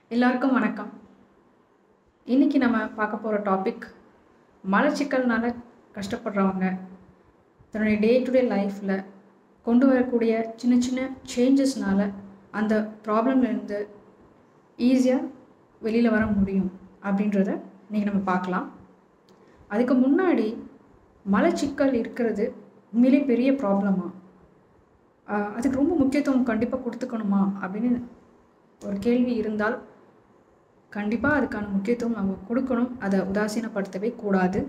எல்லாருக்கும் வணக்கம் இன்றைக்கி நம்ம பார்க்க போகிற டாபிக் மலச்சிக்கல்னால கஷ்டப்படுறவங்க தன்னுடைய டே டு டே லைஃப்பில் கொண்டு வரக்கூடிய சின்ன சின்ன சேஞ்சஸ்னால அந்த ப்ராப்ளம்லேருந்து ஈஸியாக வெளியில் வர முடியும் அப்படின்றத இன்றைக்கி நம்ம பார்க்கலாம் அதுக்கு முன்னாடி மலச்சிக்கல் இருக்கிறது உண்மையிலே பெரிய ப்ராப்ளமா ஆஹ் அதுக்கு ரொம்ப முக்கியத்துவம் கண்டிப்பாக கொடுத்துக்கணுமா அப்படின்னு ஒரு கேள்வி இருந்தால் கண்டிப்பாக அதுக்கான முக்கியத்துவம் நம்ம கொடுக்கணும் அதை உதாசீனப்படுத்தவே கூடாது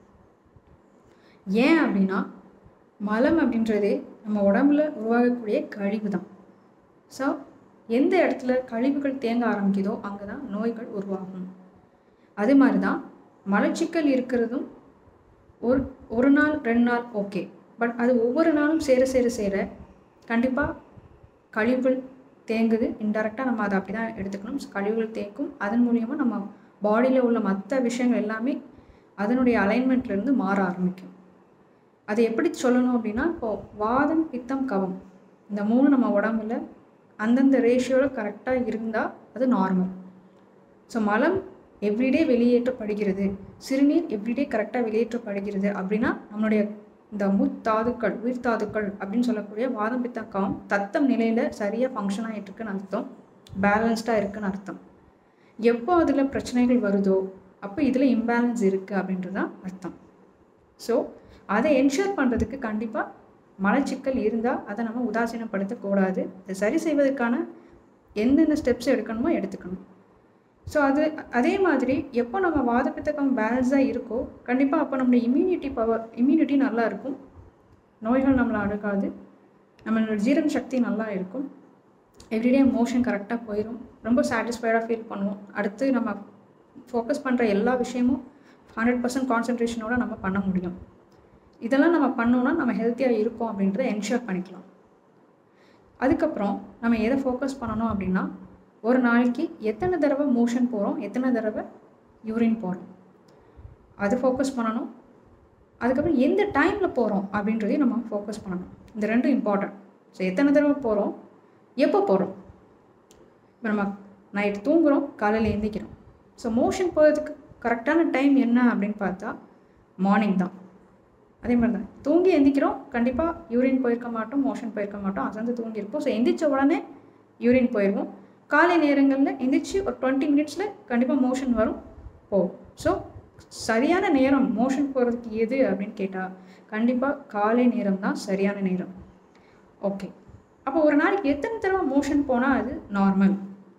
ஏன் அப்படின்னா மலம் அப்படின்றதே நம்ம உடம்புல உருவாகக்கூடிய கழிவு தான் ஸோ எந்த இடத்துல கழிவுகள் தேங்க ஆரம்பிக்குதோ அங்கே தான் நோய்கள் உருவாகும் அதே மாதிரி தான் மலச்சிக்கல் இருக்கிறதும் ஒரு ஒரு நாள் ரெண்டு நாள் ஓகே பட் அது ஒவ்வொரு நாளும் சேர சேர சேர கண்டிப்பாக கழிவுகள் தேங்குது இன்டெரக்டாக நம்ம அதை அப்படி தான் எடுத்துக்கணும் கழிவுகள் தேக்கும் அதன் மூலியமாக நம்ம பாடியில் உள்ள மற்ற விஷயங்கள் எல்லாமே அதனுடைய அலைன்மெண்ட்லேருந்து மாற ஆரம்பிக்கும் அதை எப்படி சொல்லணும் அப்படின்னா இப்போது வாதம் பித்தம் கவம் இந்த மூணு நம்ம உடம்புல அந்தந்த ரேஷியோவில் கரெக்டாக இருந்தால் அது நார்மல் ஸோ மலம் எவ்ரிடே வெளியேற்றப்படுகிறது சிறுநீர் எவ்ரிடே கரெக்டாக வெளியேற்றப்படுகிறது அப்படின்னா நம்மளுடைய இந்த முத்தாதுக்கள் உயிர் தாதுக்கள் அப்படின்னு சொல்லக்கூடிய வாதம் பித்தக்கம் தத்தம் நிலையில் சரியாக ஃபங்க்ஷன் ஆகிட்டு இருக்குன்னு அர்த்தம் பேலன்ஸ்டாக இருக்குன்னு அர்த்தம் எப்போ அதில் பிரச்சனைகள் வருதோ அப்போ இதில் இம்பேலன்ஸ் இருக்குது அப்படின்றது தான் அர்த்தம் ஸோ அதை என்ஷூர் பண்ணுறதுக்கு கண்டிப்பாக மலச்சிக்கல் இருந்தால் அதை நம்ம உதாசீனப்படுத்தக்கூடாது இதை சரி செய்வதற்கான எந்தெந்த ஸ்டெப்ஸ் எடுக்கணுமோ எடுத்துக்கணும் ஸோ அது அதே மாதிரி எப்போ நம்ம வாதப்பித்தக்கம் பேலன்ஸாக இருக்கோ கண்டிப்பாக அப்போ நம்மளுடைய இம்யூனிட்டி பவர் இம்யூனிட்டி நல்லா இருக்கும் நோய்கள் நம்மளை அணுகாது நம்மளோட ஜீரண சக்தி நல்லா இருக்கும் எவ்ரிடே மோஷன் கரெக்டாக போயிடும் ரொம்ப சாட்டிஸ்ஃபைடாக ஃபீல் பண்ணுவோம் அடுத்து நம்ம ஃபோக்கஸ் பண்ணுற எல்லா விஷயமும் ஹண்ட்ரட் பர்சன்ட் கான்சன்ட்ரேஷனோட நம்ம பண்ண முடியும் இதெல்லாம் நம்ம பண்ணோன்னா நம்ம ஹெல்த்தியாக இருக்கோம் அப்படின்றத என்ஷூர் பண்ணிக்கலாம் அதுக்கப்புறம் நம்ம எதை ஃபோக்கஸ் பண்ணணும் அப்படின்னா ஒரு நாளைக்கு எத்தனை தடவை மோஷன் போகிறோம் எத்தனை தடவை யூரின் போகிறோம் அது ஃபோக்கஸ் பண்ணணும் அதுக்கப்புறம் எந்த டைமில் போகிறோம் அப்படின்றதையும் நம்ம ஃபோக்கஸ் பண்ணணும் இந்த ரெண்டும் இம்பார்ட்டன்ட் ஸோ எத்தனை தடவை போகிறோம் எப்போ போகிறோம் இப்போ நம்ம நைட் தூங்குகிறோம் காலையில் எந்திக்கிறோம் ஸோ மோஷன் போகிறதுக்கு கரெக்டான டைம் என்ன அப்படின்னு பார்த்தா மார்னிங் தான் அதே மாதிரி தான் தூங்கி எந்திக்கிறோம் கண்டிப்பாக யூரின் போயிருக்க மாட்டோம் மோஷன் போயிருக்க மாட்டோம் அசந்து தூங்கியிருப்போம் ஸோ எந்திரிச்ச உடனே யூரின் போயிடுவோம் காலை நேரங்களில் எந்திரிச்சு ஒரு டுவெண்ட்டி மினிட்ஸில் கண்டிப்பாக மோஷன் வரும் போகும் ஸோ சரியான நேரம் மோஷன் போகிறதுக்கு எது அப்படின்னு கேட்டால் கண்டிப்பாக காலை நேரம் தான் சரியான நேரம் ஓகே அப்போ ஒரு நாளைக்கு எத்தனை தடவை மோஷன் போனால் அது நார்மல்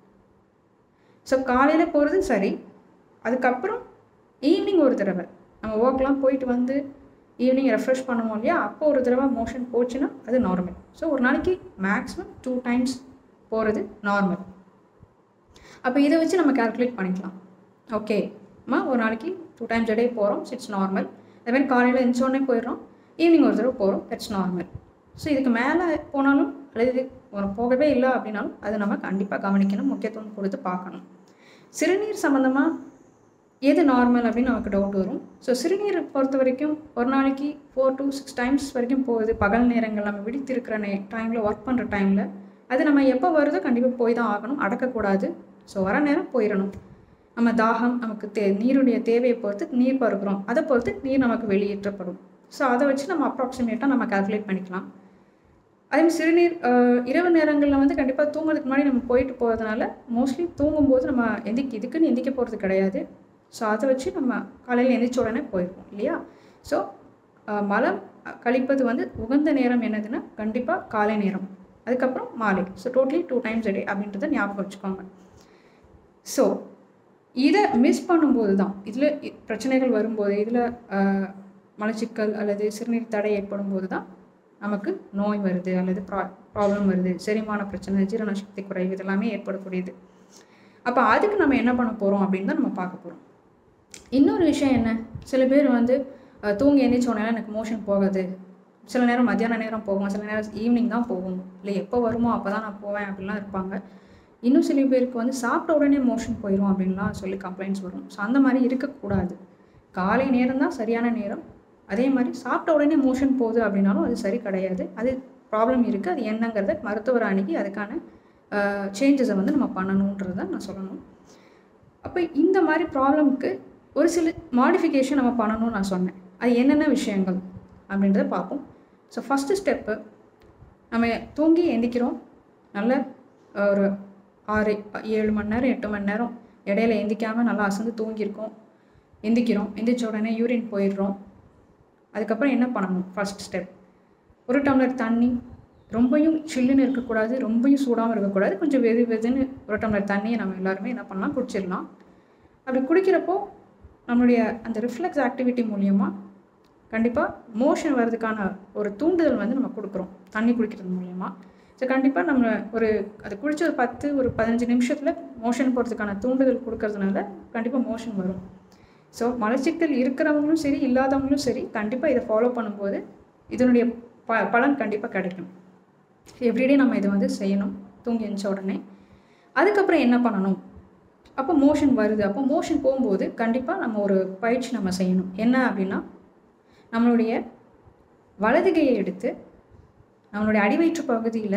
ஸோ காலையில் போகிறது சரி அதுக்கப்புறம் ஈவினிங் ஒரு தடவை நம்ம ஒர்க்லாம் போயிட்டு வந்து ஈவினிங் ரெஃப்ரெஷ் பண்ணுவோம் இல்லையா அப்போ ஒரு தடவை மோஷன் போச்சுன்னா அது நார்மல் ஸோ ஒரு நாளைக்கு மேக்ஸிமம் டூ டைம்ஸ் போகிறது நார்மல் அப்போ இதை வச்சு நம்ம கால்குலேட் பண்ணிக்கலாம் ஓகே அம்மா ஒரு நாளைக்கு டூ டைம்ஸ் டே போகிறோம் இட்ஸ் நார்மல் அதேமாதிரி காலையில் எழுந்தோடனே போயிடுறோம் ஈவினிங் ஒரு தடவை போகிறோம் தட்ஸ் நார்மல் ஸோ இதுக்கு மேலே போனாலும் அல்லது இது ஒரு போகவே இல்லை அப்படின்னாலும் அது நம்ம கண்டிப்பாக கவனிக்கணும் முக்கியத்துவம் கொடுத்து பார்க்கணும் சிறுநீர் சம்மந்தமாக எது நார்மல் அப்படின்னு நமக்கு டவுட் வரும் ஸோ சிறுநீர் பொறுத்த வரைக்கும் ஒரு நாளைக்கு ஃபோர் டு சிக்ஸ் டைம்ஸ் வரைக்கும் போகுது பகல் நேரங்கள் நம்ம விழித்திருக்கிற நே டைமில் ஒர்க் பண்ணுற டைமில் அது நம்ம எப்போ வருதோ கண்டிப்பாக போய் தான் ஆகணும் அடக்கக்கூடாது ஸோ வர நேரம் போயிடணும் நம்ம தாகம் நமக்கு தே நீருடைய தேவையை பொறுத்து நீர் பருகிறோம் அதை பொறுத்து நீர் நமக்கு வெளியேற்றப்படும் ஸோ அதை வச்சு நம்ம அப்ராக்சிமேட்டாக நம்ம கால்குலேட் பண்ணிக்கலாம் அதேமாதிரி சிறுநீர் இரவு நேரங்களில் வந்து கண்டிப்பாக தூங்குறதுக்கு முன்னாடி நம்ம போயிட்டு போகிறதுனால மோஸ்ட்லி தூங்கும்போது நம்ம எந்திக்க இதுக்குன்னு எந்திக்க போகிறது கிடையாது ஸோ அதை வச்சு நம்ம காலையில் எந்திரிச்ச உடனே போயிருப்போம் இல்லையா ஸோ மலம் கழிப்பது வந்து உகந்த நேரம் என்னதுன்னா கண்டிப்பாக காலை நேரம் அதுக்கப்புறம் மாலை so totally two times day அப்படின்றத ஞாபகம் வச்சுக்கோங்க ஸோ இதை மிஸ் பண்ணும்போது தான் இதில் பிரச்சனைகள் வரும்போது இதில் மலச்சிக்கல் அல்லது சிறுநீர் தடை ஏற்படும் போது தான் நமக்கு நோய் வருது அல்லது ப்ரா ப்ராப்ளம் வருது செரிமான பிரச்சனை ஜீரண சக்தி குறைவு இதெல்லாமே ஏற்படக்கூடியது அப்போ அதுக்கு நம்ம என்ன பண்ண போகிறோம் அப்படின்னு தான் நம்ம பார்க்க போகிறோம் இன்னொரு விஷயம் என்ன சில பேர் வந்து தூங்கி எழுந்திரிச்சோடனே எனக்கு மோஷன் போகாது சில நேரம் மத்தியான நேரம் போகும் சில நேரம் ஈவினிங் தான் போகும் இல்லை எப்போ வருமோ அப்போ தான் நான் போவேன் அப்படிலாம் இருப்பாங்க இன்னும் சில பேருக்கு வந்து சாப்பிட்ட உடனே மோஷன் போயிடும் அப்படின்லாம் சொல்லி கம்ப்ளைண்ட்ஸ் வரும் ஸோ அந்த மாதிரி இருக்கக்கூடாது காலை நேரம் தான் சரியான நேரம் அதே மாதிரி சாப்பிட்ட உடனே மோஷன் போகுது அப்படின்னாலும் அது சரி கிடையாது அது ப்ராப்ளம் இருக்குது அது என்னங்கிறத மருத்துவர் அணுகி அதுக்கான சேஞ்சஸை வந்து நம்ம பண்ணணுன்றது தான் நான் சொல்லணும் அப்போ இந்த மாதிரி ப்ராப்ளம்க்கு ஒரு சில மாடிஃபிகேஷன் நம்ம பண்ணணும்னு நான் சொன்னேன் அது என்னென்ன விஷயங்கள் அப்படின்றத பார்ப்போம் ஸோ ஃபஸ்ட்டு ஸ்டெப்பு நம்ம தூங்கி எந்திக்கிறோம் நல்ல ஒரு ஆறு ஏழு மணி நேரம் எட்டு மணி நேரம் இடையில எந்திக்காமல் நல்லா அசந்து தூங்கியிருக்கோம் எந்திக்கிறோம் எந்திரிச்ச உடனே யூரின் போயிடுறோம் அதுக்கப்புறம் என்ன பண்ணணும் ஃபஸ்ட் ஸ்டெப் ஒரு டம்ளர் தண்ணி ரொம்பவும் சில்லுன்னு இருக்கக்கூடாது ரொம்பவும் சூடாகவும் இருக்கக்கூடாது கொஞ்சம் வெது வெதுன்னு ஒரு டம்ளர் தண்ணியை நம்ம எல்லாருமே என்ன பண்ணலாம் குடிச்சிடலாம் அப்படி குடிக்கிறப்போ நம்மளுடைய அந்த ரிஃப்ளெக்ஸ் ஆக்டிவிட்டி மூலியமாக கண்டிப்பாக மோஷன் வர்றதுக்கான ஒரு தூண்டுதல் வந்து நம்ம கொடுக்குறோம் தண்ணி குடிக்கிறது மூலியமாக ஸோ கண்டிப்பாக நம்ம ஒரு அது குடிச்ச ஒரு பத்து ஒரு பதினஞ்சு நிமிஷத்தில் மோஷன் போகிறதுக்கான தூண்டுதல் கொடுக்கறதுனால கண்டிப்பாக மோஷன் வரும் ஸோ மலச்சிக்கல் இருக்கிறவங்களும் சரி இல்லாதவங்களும் சரி கண்டிப்பாக இதை ஃபாலோ பண்ணும்போது இதனுடைய ப பலன் கண்டிப்பாக கிடைக்கும் எவ்ரிடே நம்ம இதை வந்து செய்யணும் தூங்கி எழுந்த உடனே அதுக்கப்புறம் என்ன பண்ணணும் அப்போ மோஷன் வருது அப்போ மோஷன் போகும்போது கண்டிப்பாக நம்ம ஒரு பயிற்சி நம்ம செய்யணும் என்ன அப்படின்னா நம்மளுடைய வலது கையை எடுத்து நம்மளுடைய அடிவயிற்று பகுதியில்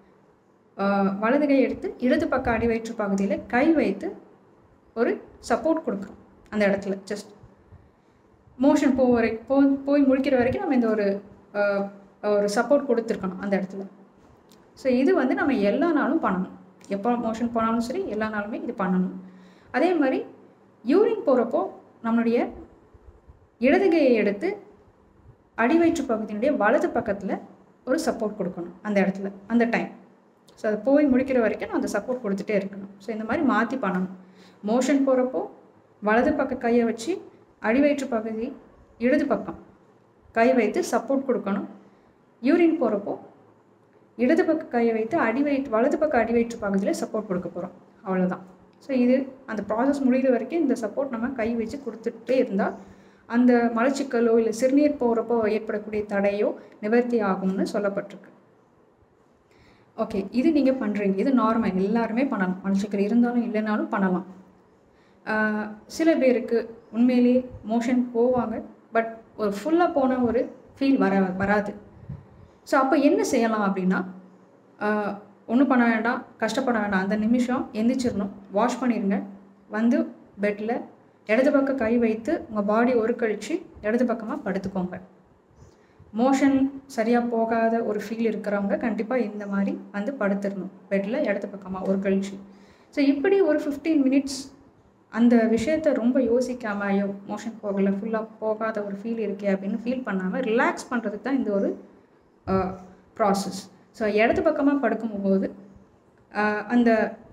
வலது கையை எடுத்து இடது பக்க அடிவயிற்று பகுதியில் கை வைத்து ஒரு சப்போர்ட் கொடுக்குறோம் அந்த இடத்துல ஜஸ்ட் மோஷன் போ வரை போ போய் முடிக்கிற வரைக்கும் நம்ம இந்த ஒரு ஆஹ், ஒரு சப்போர்ட் கொடுத்துருக்கணும் அந்த இடத்துல ஸோ இது வந்து நம்ம எல்லா நாளும் பண்ணணும் எப்போ மோஷன் போனாலும் சரி எல்லா நாளுமே இது பண்ணணும் அதே மாதிரி யூரின் போகிறப்போ நம்மளுடைய இடது கையை எடுத்து அடிவயிற்று பகுதியினுடைய வலது பக்கத்தில் ஒரு சப்போர்ட் கொடுக்கணும் அந்த இடத்துல அந்த டைம் ஸோ அது போய் முடிக்கிற வரைக்கும் நான் அந்த சப்போர்ட் கொடுத்துட்டே இருக்கணும் ஸோ இந்த மாதிரி மாற்றி பண்ணணும் மோஷன் போகிறப்போ வலது பக்க கையை வச்சு அடிவயிற்று பகுதி இடது பக்கம் கை வைத்து சப்போர்ட் கொடுக்கணும் யூரின் போகிறப்போ இடது பக்க கையை வைத்து அடிவயிற்று வலது பக்க அடிவயிற்று பகுதியில் சப்போர்ட் கொடுக்க போகிறோம் அவ்வளோதான் ஸோ இது அந்த ப்ராசஸ் முடிகிற வரைக்கும் இந்த சப்போர்ட் நம்ம கை வச்சு கொடுத்துட்டே இருந்தால் அந்த மலச்சிக்கலோ இல்லை சிறுநீர் போகிறப்போ ஏற்படக்கூடிய தடையோ நிவர்த்தி ஆகும்னு சொல்லப்பட்டிருக்கு ஓகே இது நீங்கள் பண்ணுறீங்க இது நார்மல் எல்லாருமே பண்ணலாம் மலச்சிக்கல் இருந்தாலும் இல்லைனாலும் பண்ணலாம் ஆஹ் சில பேருக்கு உண்மையிலேயே மோஷன் போவாங்க பட் ஒரு ஃபுல்லாக போன ஒரு ஃபீல் வர வராது ஸோ அப்போ என்ன செய்யலாம் அப்படின்னா ஒன்றும் பண்ண வேண்டாம் கஷ்டப்பட வேண்டாம் அந்த நிமிஷம் எந்திரிச்சிடணும் வாஷ் பண்ணிடுங்க வந்து பெட்டில் இடது பக்கம் கை வைத்து உங்கள் பாடி ஒரு கழிச்சு இடது பக்கமாக படுத்துக்கோங்க மோஷன் சரியாக போகாத ஒரு ஃபீல் இருக்கிறவங்க கண்டிப்பாக இந்த மாதிரி வந்து படுத்துடணும் பெட்டில் இடது பக்கமாக ஒரு கழிச்சு ஸோ இப்படி ஒரு ஃபிஃப்டீன் மினிட்ஸ் அந்த விஷயத்த ரொம்ப யோசிக்காம ஐயோ மோஷன் போகலை ஃபுல்லாக போகாத ஒரு ஃபீல் இருக்கே அப்படின்னு ஃபீல் பண்ணாமல் ரிலாக்ஸ் பண்ணுறதுக்கு தான் இந்த ஒரு ப்ராசஸ் ஸோ இடது பக்கமாக படுக்கும்போது ஆஹ் அந்த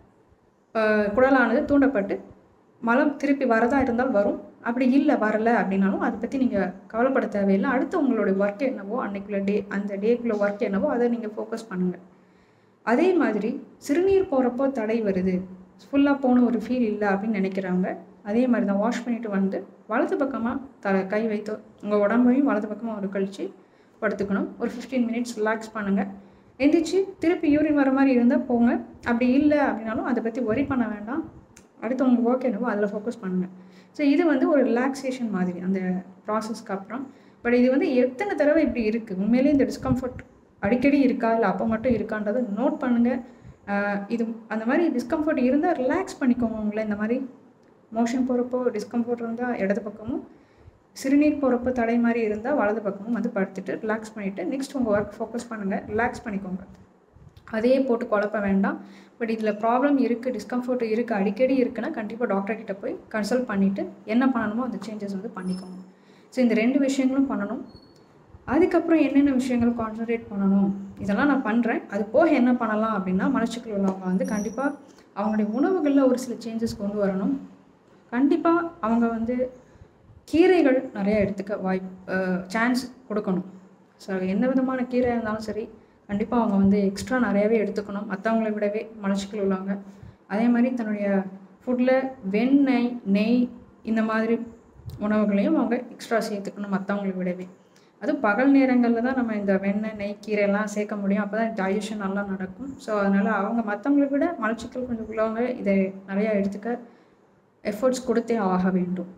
ஆஹ் குடலானது தூண்டப்பட்டு மலம் திருப்பி வரதா இருந்தால் வரும் அப்படி இல்லை வரலை அப்படின்னாலும் அதை பற்றி நீங்கள் கவலைப்பட தேவையில்லை அடுத்து உங்களுடைய ஒர்க் என்னவோ அன்னைக்குள்ள டே அந்த டேக்குள்ள ஒர்க் என்னவோ அதை நீங்கள் ஃபோக்கஸ் பண்ணுங்கள் அதே மாதிரி சிறுநீர் போகிறப்போ தடை வருது ஃபுல்லாக போன ஒரு ஃபீல் இல்லை அப்படின்னு நினைக்கிறவங்க அதே மாதிரி தான் வாஷ் பண்ணிட்டு வந்து வலது பக்கமாக த கை வைத்து உங்கள் உடம்பையும் வலது பக்கமாக ஒரு கழிச்சு படுத்துக்கணும் ஒரு ஃபிஃப்டீன் மினிட்ஸ் ரிலாக்ஸ் பண்ணுங்கள் எந்திரிச்சு திருப்பி யூரின் வர மாதிரி இருந்தால் போங்க அப்படி இல்லை அப்படின்னாலும் அதை பற்றி ஒரி பண்ண வேண்டாம் அடுத்து உங்கள் ஒர்க் என்னவோ அதில் ஃபோக்கஸ் பண்ணுங்கள் ஸோ இது வந்து ஒரு ரிலாக்ஸேஷன் மாதிரி அந்த ப்ராசஸ்க்கு அப்புறம் பட் இது வந்து எத்தனை தடவை இப்படி இருக்குது உண்மையிலேயே இந்த டிஸ்கம்ஃபர்ட் அடிக்கடி இருக்கா இல்லை அப்போ மட்டும் இருக்கான்றதை நோட் பண்ணுங்கள் இது அந்த மாதிரி டிஸ்கம்ஃபர்ட் இருந்தால் ரிலாக்ஸ் பண்ணிக்கோங்க உங்களை இந்த மாதிரி மோஷன் போகிறப்போ டிஸ்கம்ஃபர்ட் இருந்தால் இடது பக்கமும் சிறுநீர் போகிறப்போ தடை மாதிரி இருந்தால் வலது பக்கமும் வந்து படுத்துட்டு ரிலாக்ஸ் பண்ணிவிட்டு நெக்ஸ்ட் உங்கள் ஒர்க் ஃபோக்கஸ் பண்ணுங்கள் ரிலாக்ஸ் பண்ணிக்கோங்க அதே போட்டு குழப்ப வேண்டாம் பட் இதில் ப்ராப்ளம் இருக்குது டிஸ்கம்ஃபர்ட் இருக்குது அடிக்கடி இருக்குன்னா கண்டிப்பாக டாக்டர் கிட்ட போய் கன்சல்ட் பண்ணிவிட்டு என்ன பண்ணணுமோ அந்த சேஞ்சஸ் வந்து பண்ணிக்கோங்க ஸோ இந்த ரெண்டு விஷயங்களும் பண்ணணும் அதுக்கப்புறம் என்னென்ன விஷயங்கள் கான்சன்ட்ரேட் பண்ணணும் இதெல்லாம் நான் பண்ணுறேன் அது போக என்ன பண்ணலாம் அப்படின்னா மலச்சிக்கல் உள்ளவங்க வந்து கண்டிப்பாக அவங்களுடைய உணவுகளில் ஒரு சில சேஞ்சஸ் கொண்டு வரணும் கண்டிப்பாக அவங்க வந்து கீரைகள் நிறைய எடுத்துக்க வாய்ப்பு சான்ஸ் கொடுக்கணும் ஸோ எந்த விதமான கீரை இருந்தாலும் சரி கண்டிப்பாக அவங்க வந்து எக்ஸ்ட்ரா நிறையவே எடுத்துக்கணும் மற்றவங்களை விடவே மலச்சிக்கல் உள்ளவங்க அதே மாதிரி தன்னுடைய ஃபுட்டில் வெண்ணெய் நெய் இந்த மாதிரி உணவுகளையும் அவங்க எக்ஸ்ட்ரா சேர்த்துக்கணும் மற்றவங்களை விடவே அதுவும் பகல் நேரங்களில் தான் நம்ம இந்த வெண்ணெய் நெய் கீரையெல்லாம் சேர்க்க முடியும் அப்போ தான் டைஜஷன் நல்லா நடக்கும் ஸோ அதனால் அவங்க மற்றவங்களை விட மலச்சிக்கல் கொஞ்சம் உள்ளவங்க இதை நிறையா எடுத்துக்க எஃபர்ட்ஸ் கொடுத்தே ஆக வேண்டும்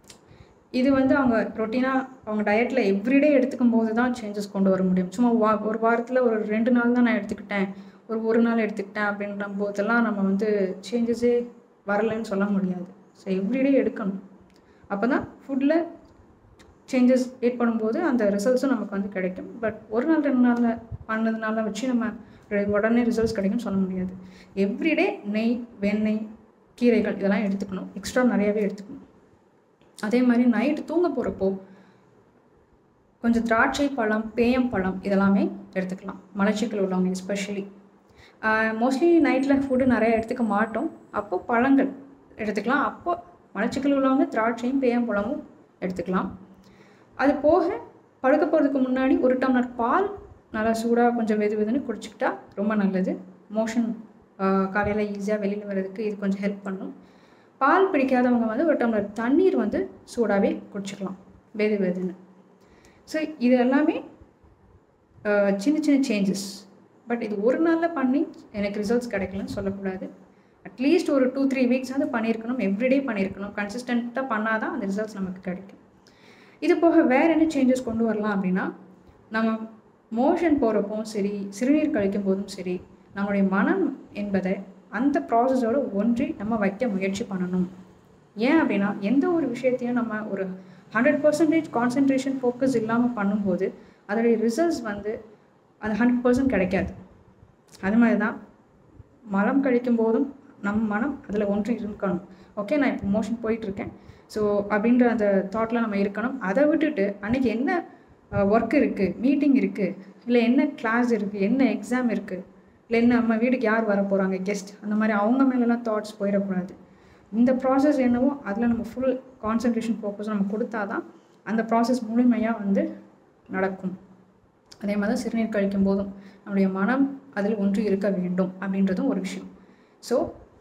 இது வந்து அவங்க ரொட்டீனாக அவங்க டயட்டில் எவ்ரிடே எடுத்துக்கும் போது தான் சேஞ்சஸ் கொண்டு வர முடியும் சும்மா வா ஒரு வாரத்தில் ஒரு ரெண்டு நாள் தான் நான் எடுத்துக்கிட்டேன் ஒரு ஒரு நாள் எடுத்துக்கிட்டேன் அப்படின்ற போதெல்லாம் நம்ம வந்து சேஞ்சஸே வரலைன்னு சொல்ல முடியாது ஸோ எவ்ரிடே எடுக்கணும் அப்போ தான் ஃபுட்டில் சேஞ்சஸ் ஏற்படும்போது அந்த ரிசல்ட்ஸும் நமக்கு வந்து கிடைக்கும் பட் ஒரு நாள் ரெண்டு நாளில் பண்ணதுனால வச்சு நம்ம ரெ- உடனே ரிசல்ட்ஸ் கிடைக்கும்னு சொல்ல முடியாது எவ்ரிடே நெய் வெண்ணெய் கீரைகள் இதெல்லாம் எடுத்துக்கணும் எக்ஸ்ட்ரா நிறையாவே எடுத்துக்கணும் அதே மாதிரி நைட்டு தூங்க போகிறப்போ கொஞ்சம் திராட்சை பழம் பேயம் பழம் இதெல்லாமே எடுத்துக்கலாம் மலச்சிக்கல் உள்ளவங்க எஸ்பெஷலி மோஸ்ட்லி நைட்டில் ஃபுட்டு நிறைய எடுத்துக்க மாட்டோம் அப்போ பழங்கள் எடுத்துக்கலாம் அப்போ மலச்சிக்கல் உள்ளவங்க திராட்சையும் பேயம் பழமும் எடுத்துக்கலாம் அது போக படுக்க போகிறதுக்கு முன்னாடி ஒரு டம்ளர் பால் நல்லா சூடாக கொஞ்சம் வெது வெதுன்னு குடிச்சிக்கிட்டா ரொம்ப நல்லது மோஷன் காலையில் ஈஸியாக வெளியில் வர்றதுக்கு இது கொஞ்சம் ஹெல்ப் பண்ணும் பால் பிடிக்காதவங்க வந்து ஒரு டம்ளர் தண்ணீர் வந்து சூடாகவே குடிச்சிக்கலாம் வெது வெதுன்னு ஸோ இது எல்லாமே அஹ், சின்ன சின்ன சேஞ்சஸ் பட் இது ஒரு நாளில் பண்ணி எனக்கு ரிசல்ட்ஸ் கிடைக்கலன்னு சொல்லக்கூடாது அட்லீஸ்ட் ஒரு டூ த்ரீ வீக்ஸ் வந்து பண்ணியிருக்கணும் எவ்ரிடே பண்ணியிருக்கணும் கன்சிஸ்டண்ட்டாக பண்ணால் தான் அந்த ரிசல்ட்ஸ் நமக்கு கிடைக்கும் இது போக வேறு என்ன சேஞ்சஸ் கொண்டு வரலாம் அப்படின்னா நம்ம மோஷன் போகிறப்பவும் சரி சிறுநீர் கழிக்கும் போதும் சரி நம்மளுடைய மனம் என்பதை அந்த ப்ராசஸோட ஒன்றி நம்ம வைக்க முயற்சி பண்ணணும் ஏன் அப்படின்னா எந்த ஒரு விஷயத்தையும் நம்ம ஒரு ஹண்ட்ரட் பர்சன்டேஜ் கான்சென்ட்ரேஷன் ஃபோக்கஸ் இல்லாமல் பண்ணும்போது அதோடைய ரிசல்ட்ஸ் வந்து அந்த ஹண்ட்ரட் பர்சன்ட் கிடைக்காது அது மாதிரி தான் மலம் கழிக்கும் போதும் நம் மனம் அதில் ஒன்று இருக்கணும் ஓகே நான் இப்போ மோஷன் போயிட்டுருக்கேன் ஸோ அப்படின்ற அந்த தாட்டில் நம்ம இருக்கணும் அதை விட்டுட்டு அன்றைக்கி என்ன ஒர்க் இருக்குது மீட்டிங் இருக்குது இல்லை என்ன கிளாஸ் இருக்குது என்ன எக்ஸாம் இருக்குது இல்லை என்ன நம்ம வீட்டுக்கு யார் வர போகிறாங்க கெஸ்ட் அந்த மாதிரி அவங்க மேலெலாம் தாட்ஸ் போயிடக்கூடாது இந்த ப்ராசஸ் என்னவோ அதில் நம்ம ஃபுல் கான்சன்ட்ரேஷன் ஃபோக்கஸ் நம்ம கொடுத்தா தான் அந்த ப்ராசஸ் முழுமையாக வந்து நடக்கும் அதே மாதிரி தான் சிறுநீர் கழிக்கும் போதும் நம்முடைய மனம் அதில் ஒன்று இருக்க வேண்டும் அப்படின்றதும் ஒரு விஷயம் ஸோ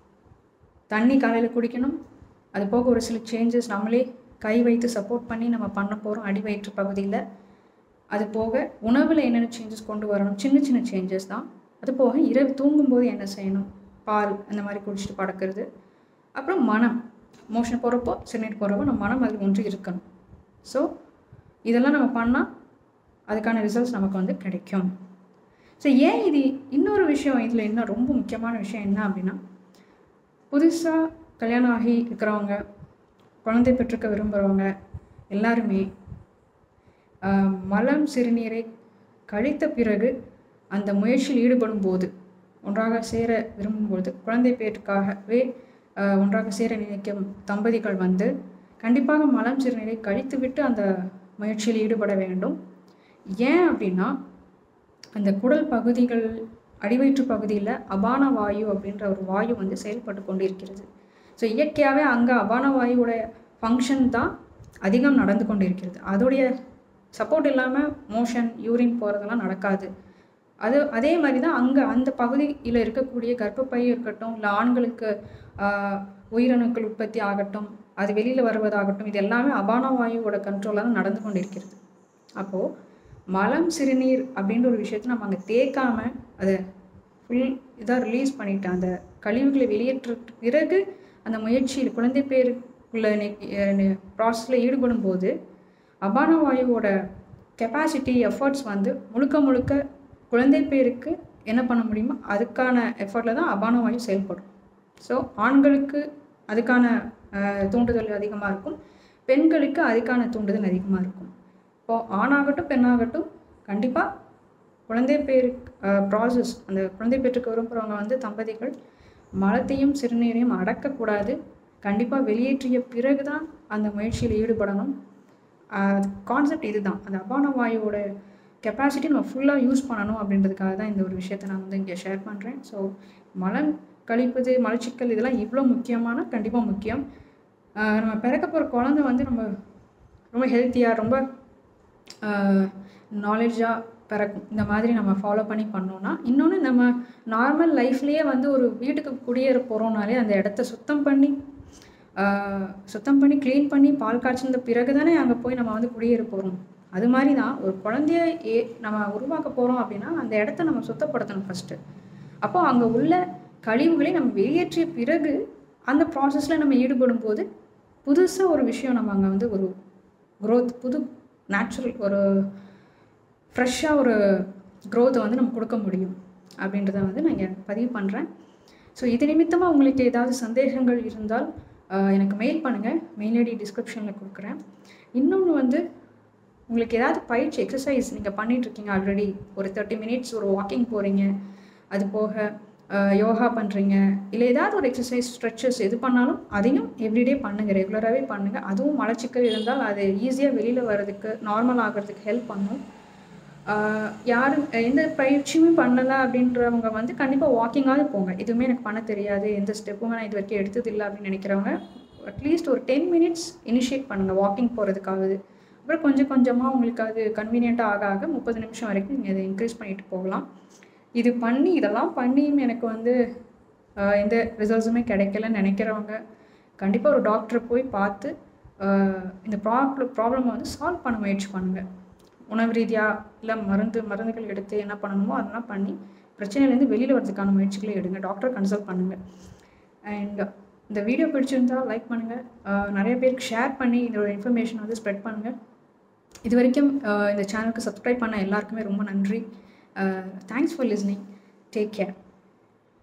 தண்ணி காலையில் குடிக்கணும் அது போக ஒரு சில சேஞ்சஸ் நம்மளே கை வைத்து சப்போர்ட் பண்ணி நம்ம பண்ண போகிறோம் அடி வயிற்று பகுதியில் அது போக உணவில் என்னென்ன சேஞ்சஸ் கொண்டு வரணும் சின்ன சின்ன சேஞ்சஸ் தான் அது போக இரவு தூங்கும்போது என்ன செய்யணும் பால் அந்த மாதிரி குடிச்சிட்டு படுக்கிறது அப்புறம் மனம் மோஷன் போகிறப்போ சிறுநீர் போகிறப்போ நம்ம மனம் அதில் ஒன்று இருக்கணும் ஸோ இதெல்லாம் நம்ம பண்ணால் அதுக்கான ரிசல்ட்ஸ் நமக்கு வந்து கிடைக்கும் ஸோ ஏன் இது இன்னொரு விஷயம் இதில் இன்னும் ரொம்ப முக்கியமான விஷயம் என்ன அப்படின்னா புதுசாக கல்யாணம் ஆகி இருக்கிறவங்க குழந்தை பெற்றுக்க விரும்புகிறவங்க எல்லாருமே ஆஹ், மலம் சிறுநீரை கழித்த பிறகு அந்த முயற்சியில் ஈடுபடும் போது ஒன்றாக சேர விரும்பும்போது குழந்தை பேருக்காகவே ஆஹ், ஒன்றாக சேர நினைக்கும் தம்பதிகள் வந்து கண்டிப்பாக மலம் சிறுநீரை கழித்துவிட்டு அந்த முயற்சியில் ஈடுபட வேண்டும் ஏன் அப்படின்னா அந்த குடல் பகுதிகள் அடிவயிற்று பகுதியில் அபான வாயு அப்படின்ற ஒரு வாயு வந்து செயல்பட்டு கொண்டிருக்கிறது ஸோ இயற்கையாகவே அங்கே அபான வாயுவோட ஃபங்க்ஷன் தான் அதிகம் நடந்து கொண்டிருக்கிறது அதோடைய சப்போர்ட் இல்லாமல் மோஷன் யூரின் போகிறதெல்லாம் நடக்காது அது அதே மாதிரி தான் அங்கே அந்த பகுதியில் இருக்கக்கூடிய கர்ப்பப்பை இருக்கட்டும் இல்லை ஆண்களுக்கு ஆஹ், உயிரணுக்கள் உற்பத்தி ஆகட்டும் அது வெளியில் வருவதாகட்டும் இது எல்லாமே அபான வாயுவோட கண்ட்ரோலாக தான் நடந்து கொண்டிருக்கிறது அப்போது மலம் சிறுநீர் அப்படின்ற ஒரு விஷயத்தை நம்ம அங்கே தேக்காம அதை ஃபுல் இதாக ரிலீஸ் பண்ணிட்டு அந்த கழிவுகளை வெளியேற்ற பிறகு அந்த முயற்சியில் குழந்தை பேருக்குள்ள ப்ராசஸில் ஈடுபடும் போது அபான வாயுவோட கெப்பாசிட்டி எஃபர்ட்ஸ் வந்து முழுக்க முழுக்க குழந்தை பேருக்கு என்ன பண்ண முடியுமோ அதுக்கான எஃபர்ட்டில் தான் அபான வாயு செயல்படும் ஸோ ஆண்களுக்கு அதுக்கான அஹ், தூண்டுதல் அதிகமாக இருக்கும் பெண்களுக்கு அதுக்கான தூண்டுதல் அதிகமாக இருக்கும் இப்போது ஆணாகட்டும் பெண்ணாகட்டும் கண்டிப்பாக குழந்தை பேரு ப்ராசஸ் அந்த குழந்தை பேற்றுக்கு விரும்புகிறவங்க வந்து தம்பதிகள் மலத்தையும் சிறுநீரையும் அடக்கக்கூடாது கண்டிப்பாக வெளியேற்றிய பிறகு தான் அந்த முயற்சியில் ஈடுபடணும் கான்செப்ட் இதுதான் அந்த அபான வாயுவோட கெப்பாசிட்டி நம்ம ஃபுல்லாக யூஸ் பண்ணணும் அப்படின்றதுக்காக தான் இந்த ஒரு விஷயத்தை நான் வந்து இங்கே ஷேர் பண்ணுறேன் ஸோ மலம் கழிப்பது மலச்சிக்கல் இதெல்லாம் இவ்வளோ முக்கியமான கண்டிப்பாக முக்கியம் ஆஹ் நம்ம பிறக்க போகிற குழந்தை வந்து நம்ம ரொம்ப ஹெல்த்தியாக ரொம்ப நாலேஜாக பிறக்கும் இந்த மாதிரி நம்ம ஃபாலோ பண்ணி பண்ணோன்னா இன்னொன்று நம்ம நார்மல் லைஃப்லேயே வந்து ஒரு வீட்டுக்கு குடியேற போகிறோம்னாலே அந்த இடத்த சுத்தம் பண்ணி ஆஹ் சுத்தம் பண்ணி க்ளீன் பண்ணி பால் காய்ச்சின பிறகு தானே அங்கே போய் நம்ம வந்து குடியேற போகிறோம் அது மாதிரி தான் ஒரு குழந்தைய ஏ நம்ம உருவாக்க போகிறோம் அப்படின்னா அந்த இடத்த நம்ம சுத்தப்படுத்தணும் ஃபஸ்ட்டு அப்போ அங்கே உள்ள கழிவுகளை நம்ம வெளியேற்றிய பிறகு அந்த ப்ராசஸில் நம்ம ஈடுபடும் போது புதுசாக ஒரு விஷயம் நம்ம அங்கே வந்து ஒரு growth புது நேச்சுரல் ஒரு ஃப்ரெஷ்ஷாக ஒரு க்ரோத்தை வந்து நம்ம கொடுக்க முடியும் அப்படின்றத வந்து நான் இங்கே பதிவு பண்ணுறேன் ஸோ இது நிமித்தமாக உங்களுக்கு ஏதாவது சந்தேகங்கள் இருந்தால் ஆஹ், எனக்கு மெயில் பண்ணுங்கள் மெயில் ஐடி டிஸ்கிரிப்ஷனில் கொடுக்குறேன் இன்னொன்று வந்து உங்களுக்கு ஏதாவது பயிற்சி எக்ஸசைஸ் நீங்கள் பண்ணிகிட்ருக்கீங்க ஆல்ரெடி ஒரு தேர்ட்டி மினிட்ஸ் ஒரு வாக்கிங் போகிறீங்க அது போக ஆஹ், யோகா பண்ணுறீங்க இல்லை ஏதாவது ஒரு எக்ஸசைஸ் ஸ்ட்ரெச்சஸ் எது பண்ணாலும் அதையும் எவ்ரிடே பண்ணுங்கள் ரெகுலராகவே பண்ணுங்கள் அதுவும் மலச்சிக்கல் இருந்தால் அது ஈஸியாக வெளியில் வர்றதுக்கு நார்மல் ஆகிறதுக்கு ஹெல்ப் பண்ணும் ஆஹ் யாரும் எந்த பயிற்சியுமே பண்ணலை அப்படின்றவங்க வந்து கண்டிப்பாக வாக்கிங்காவது போங்க எதுவுமே எனக்கு பண்ண தெரியாது எந்த ஸ்டெப்புமே நான் இது வரைக்கும் எடுத்ததில்லை அப்படின்னு நினைக்கிறவங்க அட்லீஸ்ட் ஒரு டென் மினிட்ஸ் இனிஷியேட் பண்ணுங்கள் வாக்கிங் போகிறதுக்காவது அப்புறம் கொஞ்சம் கொஞ்சமாக உங்களுக்கு அது கன்வீனியண்ட்டாக ஆக ஆக முப்பது நிமிஷம் வரைக்கும் நீங்கள் அதை இன்க்ரீஸ் பண்ணிட்டு போகலாம் இது பண்ணி இதெல்லாம் பண்ணியும் எனக்கு வந்து ஆஹ் எந்த ரிசல்ட்ஸுமே கிடைக்கலன்னு நினைக்கிறவங்க கண்டிப்பாக ஒரு டாக்டரை போய் பார்த்து ஆஹ் இந்த ப்ராப்ளம் ப்ராப்ளமை வந்து சால்வ் பண்ண முயற்சி பண்ணுங்கள் உணவு ரீதியாக இல்லை மருந்து மருந்துகள் எடுத்து என்ன பண்ணணுமோ அதெல்லாம் பண்ணி பிரச்சனையிலேருந்து வெளியில் வரதுக்கான முயற்சிகளை எடுங்க டாக்டரை கன்சல்ட் பண்ணுங்கள் அண்ட் இந்த வீடியோ பிடிச்சிருந்தா லைக் பண்ணுங்கள் நிறைய பேருக்கு ஷேர் பண்ணி இதோட இன்ஃபர்மேஷன் வந்து ஸ்ப்ரெட் பண்ணுங்கள் இது வரைக்கும் ஆஹ் இந்த சேனலுக்கு சப்ஸ்கிரைப் பண்ண எல்லாருக்குமே ரொம்ப நன்றி thanks for listening take care